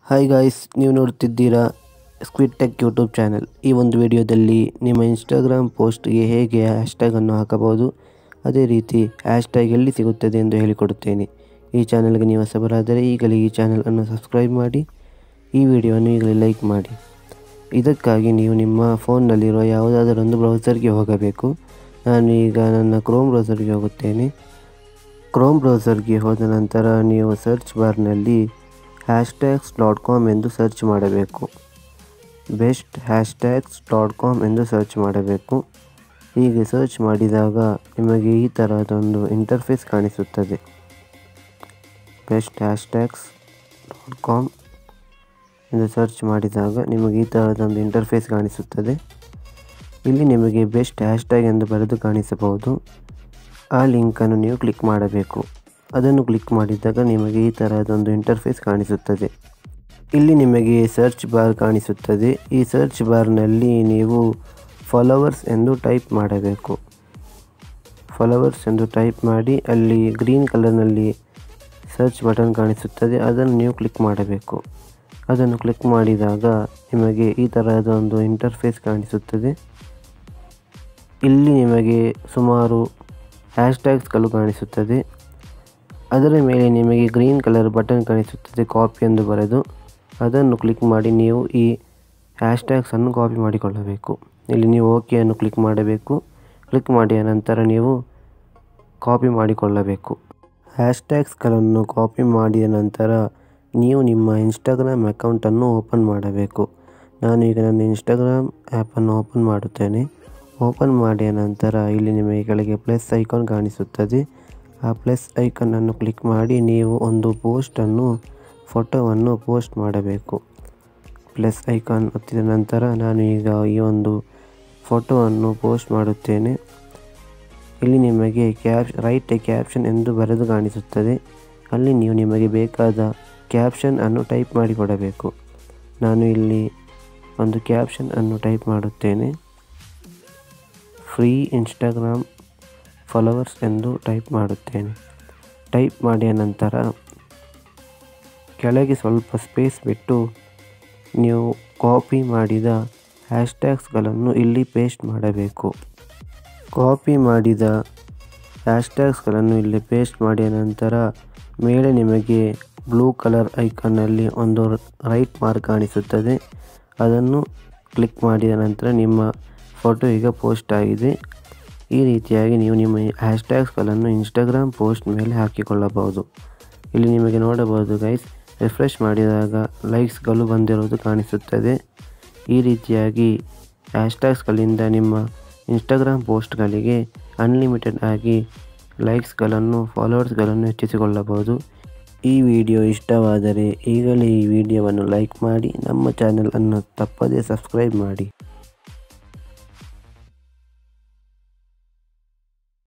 hi guys ನೀವು ನೋಡ್ತಿದ್ದೀರಾ squid tech YouTube channel ಈ ಒಂದು ವಿಡಿಯೋದಲ್ಲಿ ನಿಮ್ಮ ಇನ್ಸ್ಟಾಗ್ರಾಮ್ ಪೋಸ್ಟ್ಗೆ ಹೇಗೆ ಹ್ಯಾಶ್ಟ್ಯಾಗನ್ನು ಹಾಕಬಹುದು ಅದೇ ರೀತಿ ಹ್ಯಾಶ್ಟ್ಯಾಗ್ ಎಲ್ಲಿ ಸಿಗುತ್ತದೆ ಎಂದು ಹೇಳಿಕೊಡುತ್ತೇನೆ ಈ ಚಾನಲ್ಗೆ ನೀವು ಹೊಸಬರಾದರೆ ಈಗಲೇ ಈ ಚಾನಲನ್ನು ಸಬ್ಸ್ಕ್ರೈಬ್ ಮಾಡಿ ಈ ವಿಡಿಯೋವನ್ನು ಈಗಲೇ ಲೈಕ್ ಮಾಡಿ ಇದಕ್ಕಾಗಿ ನೀವು ನಿಮ್ಮ ಫೋನ್ನಲ್ಲಿರುವ ಯಾವುದಾದರೊಂದು ಬ್ರೌಸರ್ಗೆ ಹೋಗಬೇಕು ನಾನು ಈಗ ನನ್ನ ಕ್ರೋಮ್ ಬ್ರೌಸರ್ಗೆ ಹೋಗುತ್ತೇನೆ ಕ್ರೋಮ್ ಬ್ರೌಸರ್ಗೆ ಹೋದ ನಂತರ ನೀವು ಸರ್ಚ್ ಬಾರ್ನಲ್ಲಿ ಹ್ಯಾಶ್ಟ್ಯಾಗ್ಸ್ ಡಾಟ್ ಕಾಮ್ ಎಂದು ಸರ್ಚ್ ಮಾಡಬೇಕು ಬೆಸ್ಟ್ ಹ್ಯಾಶ್ಟ್ಯಾಗ್ಸ್ ಡಾಟ್ ಕಾಮ್ ಎಂದು ಸರ್ಚ್ ಮಾಡಬೇಕು ಹೀಗೆ ಸರ್ಚ್ ಮಾಡಿದಾಗ ನಿಮಗೆ ಈ ಥರದೊಂದು ಇಂಟರ್ಫೇಸ್ ಕಾಣಿಸುತ್ತದೆ ಬೆಸ್ಟ್ ಹ್ಯಾಶ್ಟ್ಯಾಗ್ಸ್ ಡಾಟ್ ಕಾಮ್ ಎಂದು ಸರ್ಚ್ ಮಾಡಿದಾಗ ನಿಮಗೆ ಈ ಥರದೊಂದು ಇಂಟರ್ಫೇಸ್ ಕಾಣಿಸುತ್ತದೆ ಇಲ್ಲಿ ನಿಮಗೆ ಬೆಸ್ಟ್ ಹ್ಯಾಶ್ಟ್ಯಾಗ್ ಎಂದು ಬರೆದು ಕಾಣಿಸಬಹುದು ಆ ಲಿಂಕನ್ನು ನೀವು ಕ್ಲಿಕ್ ಮಾಡಬೇಕು ಅದನ್ನು ಕ್ಲಿಕ್ ಮಾಡಿದಾಗ ನಿಮಗೆ ಈ ತರಹದೊಂದು ಇಂಟರ್ಫೇಸ್ ಕಾಣಿಸುತ್ತದೆ ಇಲ್ಲಿ ನಿಮಗೆ ಸರ್ಚ್ ಬಾರ್ ಕಾಣಿಸುತ್ತದೆ ಈ ಸರ್ಚ್ ಬಾರ್ನಲ್ಲಿ ನೀವು ಫಾಲೋವರ್ಸ್ ಎಂದು ಟೈಪ್ ಮಾಡಬೇಕು ಫಾಲೋವರ್ಸ್ ಎಂದು ಟೈಪ್ ಮಾಡಿ ಅಲ್ಲಿ ಗ್ರೀನ್ ಕಲರ್ನಲ್ಲಿ ಸರ್ಚ್ ಬಟನ್ ಕಾಣಿಸುತ್ತದೆ ಅದನ್ನು ನೀವು ಕ್ಲಿಕ್ ಮಾಡಬೇಕು ಅದನ್ನು ಕ್ಲಿಕ್ ಮಾಡಿದಾಗ ನಿಮಗೆ ಈ ತರಹದ ಒಂದು ಇಂಟರ್ಫೇಸ್ ಕಾಣಿಸುತ್ತದೆ ಇಲ್ಲಿ ನಿಮಗೆ ಸುಮಾರು ಹ್ಯಾಶ್ಟ್ಯಾಗ್ಸ್ಗಳು ಕಾಣಿಸುತ್ತದೆ ಅದರ ಮೇಲೆ ನಿಮಗೆ ಗ್ರೀನ್ ಕಲರ್ ಬಟನ್ ಕಾಣಿಸುತ್ತದೆ ಕಾಪಿ ಎಂದು ಬರೆದು ಅದನ್ನು ಕ್ಲಿಕ್ ಮಾಡಿ ನೀವು ಈ ಹ್ಯಾಶ್ಟ್ಯಾಗ್ಸನ್ನು ಕಾಪಿ ಮಾಡಿಕೊಳ್ಳಬೇಕು ಇಲ್ಲಿ ನೀವು ಓಕೆಯನ್ನು ಕ್ಲಿಕ್ ಮಾಡಬೇಕು ಕ್ಲಿಕ್ ಮಾಡಿದ ನಂತರ ನೀವು ಕಾಪಿ ಮಾಡಿಕೊಳ್ಳಬೇಕು ಹ್ಯಾಶ್ಟ್ಯಾಗ್ಸ್ಗಳನ್ನು ಕಾಪಿ ಮಾಡಿದ ನಂತರ ನೀವು ನಿಮ್ಮ ಇನ್ಸ್ಟಾಗ್ರಾಮ್ ಅಕೌಂಟನ್ನು ಓಪನ್ ಮಾಡಬೇಕು ನಾನು ಈಗ ನನ್ನ ಇನ್ಸ್ಟಾಗ್ರಾಮ್ ಆ್ಯಪನ್ನು ಓಪನ್ ಮಾಡುತ್ತೇನೆ ಓಪನ್ ಮಾಡಿದ ನಂತರ ಇಲ್ಲಿ ನಿಮಗೆ ಕೆಳಗೆ ಪ್ಲಸ್ ಐಕಾನ್ ಕಾಣಿಸುತ್ತದೆ ಆ ಪ್ಲಸ್ ಐಕನನ್ನು ಕ್ಲಿಕ್ ಮಾಡಿ ನೀವು ಒಂದು ಪೋಸ್ಟನ್ನು ಫೋಟೋವನ್ನು ಪೋಸ್ಟ್ ಮಾಡಬೇಕು ಪ್ಲಸ್ ಐಕಾನ್ ಒತ್ತಿದ ನಂತರ ನಾನು ಈಗ ಈ ಒಂದು ಫೋಟೋವನ್ನು ಪೋಸ್ಟ್ ಮಾಡುತ್ತೇನೆ ಇಲ್ಲಿ ನಿಮಗೆ ಕ್ಯಾಪ್ ರೈಟ್ ಎ ಕ್ಯಾಪ್ಷನ್ ಎಂದು ಬರೆದು ಕಾಣಿಸುತ್ತದೆ ಅಲ್ಲಿ ನೀವು ನಿಮಗೆ ಬೇಕಾದ ಕ್ಯಾಪ್ಷನ್ ಅನ್ನು ಟೈಪ್ ಮಾಡಿ ಕೊಡಬೇಕು ನಾನು ಇಲ್ಲಿ ಒಂದು ಕ್ಯಾಪ್ಷನ್ ಅನ್ನು ಟೈಪ್ ಮಾಡುತ್ತೇನೆ ಫ್ರೀ ಇನ್ಸ್ಟಾಗ್ರಾಮ್ ಫಾಲೋವರ್ಸ್ ಎಂದು ಟೈಪ್ ಮಾಡುತ್ತೇನೆ ಟೈಪ್ ಮಾಡಿದ ನಂತರ ಕೆಳಗೆ ಸ್ವಲ್ಪ ಸ್ಪೇಸ್ ಬಿಟ್ಟು ನೀವು ಕಾಪಿ ಮಾಡಿದ ಹ್ಯಾಶ್ಟ್ಯಾಗ್ಸ್ಗಳನ್ನು ಇಲ್ಲಿ ಪೇಸ್ಟ್ ಮಾಡಬೇಕು ಕಾಪಿ ಮಾಡಿದ ಹ್ಯಾಶ್ಟ್ಯಾಗ್ಸ್ಗಳನ್ನು ಇಲ್ಲಿ ಪೇಸ್ಟ್ ಮಾಡಿದ ನಂತರ ಮೇಲೆ ನಿಮಗೆ ಬ್ಲೂ ಕಲರ್ ಐಕನ್ನಲ್ಲಿ ಒಂದು ರೈಟ್ ಮಾರ್ಕ್ ಕಾಣಿಸುತ್ತದೆ ಅದನ್ನು ಕ್ಲಿಕ್ ಮಾಡಿದ ನಂತರ ನಿಮ್ಮ ಫೋಟೋ ಈಗ ಪೋಸ್ಟ್ ಆಗಿದೆ ಈ ರೀತಿಯಾಗಿ ನೀವು ನಿಮ್ಮ ಹ್ಯಾಶ್ಟ್ಯಾಗ್ಸ್ಗಳನ್ನು ಇನ್ಸ್ಟಾಗ್ರಾಮ್ ಪೋಸ್ಟ್ ಮೇಲೆ ಹಾಕಿಕೊಳ್ಳಬಹುದು ಇಲ್ಲಿ ನಿಮಗೆ ನೋಡಬಹುದು ಗೈಸ್ ರಿಫ್ರೆಶ್ ಮಾಡಿದಾಗ ಲೈಕ್ಸ್ಗಳು ಬಂದಿರುವುದು ಕಾಣಿಸುತ್ತದೆ ಈ ರೀತಿಯಾಗಿ ಹ್ಯಾಶ್ಟ್ಯಾಗ್ಸ್ಗಳಿಂದ ನಿಮ್ಮ ಇನ್ಸ್ಟಾಗ್ರಾಮ್ ಪೋಸ್ಟ್ಗಳಿಗೆ ಅನ್ಲಿಮಿಟೆಡ್ ಆಗಿ ಲೈಕ್ಸ್ಗಳನ್ನು ಫಾಲೋವರ್ಸ್ಗಳನ್ನು ಹೆಚ್ಚಿಸಿಕೊಳ್ಳಬಹುದು ಈ ವಿಡಿಯೋ ಇಷ್ಟವಾದರೆ ಈಗಲೇ ಈ ವಿಡಿಯೋವನ್ನು ಲೈಕ್ ಮಾಡಿ ನಮ್ಮ ಚಾನಲನ್ನು ತಪ್ಪದೇ ಸಬ್ಸ್ಕ್ರೈಬ್ ಮಾಡಿ